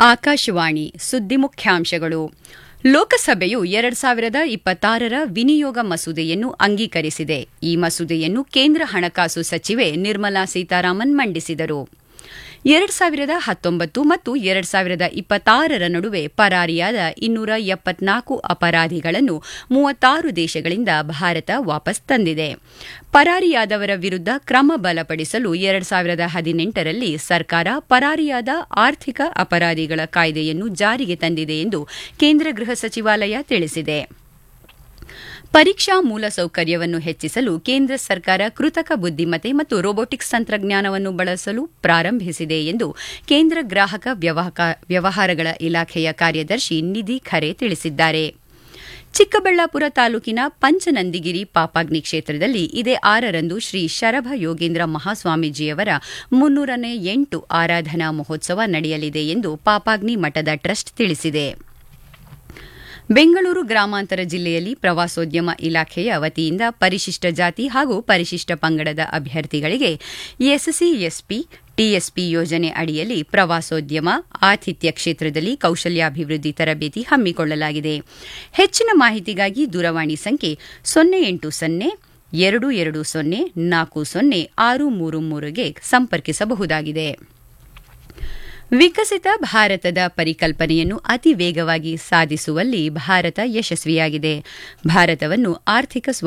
ಆಕಾಶವಾಣಿ ಸುದ್ದಿ ಮುಖ್ಯಾಂಶಗಳು ಲೋಕಸಭೆಯು ಎರಡ್ ಸಾವಿರದ ಇಪ್ಪತ್ತಾರರ ವಿನಿಯೋಗ ಮಸೂದೆಯನ್ನು ಅಂಗೀಕರಿಸಿದೆ ಈ ಮಸೂದೆಯನ್ನು ಕೇಂದ್ರ ಹಣಕಾಸು ಸಚಿವೆ ನಿರ್ಮಲಾ ಸೀತಾರಾಮನ್ ಮಂಡಿಸಿದರು ಎರಡ್ ಸಾವಿರದ ಹತ್ತೊಂಬತ್ತು ಮತ್ತು ಎರಡ್ ಸಾವಿರದ ಇಪ್ಪತ್ತಾರರ ನಡುವೆ ಪರಾರಿಯಾದ ಇನ್ನೂರ ಎಪ್ಪತ್ನಾಲ್ಕು ಅಪರಾಧಿಗಳನ್ನು ಮೂವತ್ತಾರು ದೇಶಗಳಿಂದ ಭಾರತ ವಾಪಸ್ ತಂದಿದೆ ಪರಾರಿಯಾದವರ ವಿರುದ್ಧ ಕ್ರಮ ಬಲಪಡಿಸಲು ಎರಡ್ ಸಾವಿರದ ಹದಿನೆಂಟರಲ್ಲಿ ಸರ್ಕಾರ ಪರಾರಿಯಾದ ಆರ್ಥಿಕ ಅಪರಾಧಿಗಳ ಕಾಯ್ದೆಯನ್ನು ಜಾರಿಗೆ ತಂದಿದೆ ಎಂದು ಕೇಂದ್ರ ಗೃಹ ಸಚಿವಾಲಯ ತಿಳಿಸಿದೆ ಪರೀಕ್ಷಾ ಮೂಲಸೌಕರ್ಯವನ್ನು ಹೆಚ್ಚಿಸಲು ಕೇಂದ್ರ ಸರ್ಕಾರ ಕೃತಕ ಬುದ್ದಿಮತ್ತೆ ಮತ್ತು ರೋಬೋಟಿಕ್ಸ್ ತಂತ್ರಜ್ಞಾನವನ್ನು ಬಳಸಲು ಪ್ರಾರಂಭಿಸಿದೆ ಎಂದು ಕೇಂದ್ರ ಗ್ರಾಹಕ ವ್ಯವಹಾರಗಳ ಇಲಾಖೆಯ ಕಾರ್ಯದರ್ಶಿ ನಿಧಿ ಖರೆ ತಿಳಿಸಿದ್ದಾರೆ ಚಿಕ್ಕಬಳ್ಳಾಪುರ ತಾಲೂಕಿನ ಪಂಚನಂದಿಗಿರಿ ಪಾಪಾಗ್ನಿ ಕ್ಷೇತ್ರದಲ್ಲಿ ಇದೇ ಆರರಂದು ಶ್ರೀ ಶರಭ ಯೋಗೇಂದ್ರ ಮಹಾಸ್ವಾಮೀಜಿಯವರ ಮುನ್ನೂರನೇ ಎಂಟು ಆರಾಧನಾ ಮಹೋತ್ಸವ ನಡೆಯಲಿದೆ ಎಂದು ಪಾಪಾಗ್ನಿ ಮಠದ ಟ್ರಸ್ಟ್ ತಿಳಿಸಿದೆ ಬೆಂಗಳೂರು ಗ್ರಾಮಾಂತರ ಜಿಲ್ಲೆಯಲ್ಲಿ ಪ್ರವಾಸೋದ್ಯಮ ಇಲಾಖೆಯ ವತಿಯಿಂದ ಪರಿಶಿಷ್ಟ ಜಾತಿ ಹಾಗೂ ಪರಿಶಿಷ್ಟ ಪಂಗಡದ ಅಭ್ಯರ್ಥಿಗಳಿಗೆ ಎಸ್ಸಿ ಎಸ್ಪಿ ಟಿಎಸ್ಪಿ ಯೋಜನೆ ಅಡಿಯಲ್ಲಿ ಪ್ರವಾಸೋದ್ಯಮ ಆತಿಥ್ಯ ಕ್ಷೇತ್ರದಲ್ಲಿ ಕೌಶಲ್ಯಾಭಿವೃದ್ಧಿ ತರಬೇತಿ ಹಮ್ಮಿಕೊಳ್ಳಲಾಗಿದೆ ಹೆಚ್ಚಿನ ಮಾಹಿತಿಗಾಗಿ ದೂರವಾಣಿ ಸಂಖ್ಯೆ ಸೊನ್ನೆ ಎಂಟು ಸೊನ್ನೆ ಎರಡು ಎರಡು ಸೊನ್ನೆ ನಾಲ್ಕು ಸೊನ್ನೆ ಆರು ಮೂರು ಮೂರುಗೆ ಸಂಪರ್ಕಿಸಬಹುದಾಗಿದೆ ವಿಕಸಿತ ಭಾರತದ ಪರಿಕಲ್ಪನೆಯನ್ನು ಅತಿ ವೇಗವಾಗಿ ಸಾಧಿಸುವಲ್ಲಿ ಭಾರತ ಯಶಸ್ವಿಯಾಗಿದೆ ಭಾರತವನ್ನು ಆರ್ಥಿಕ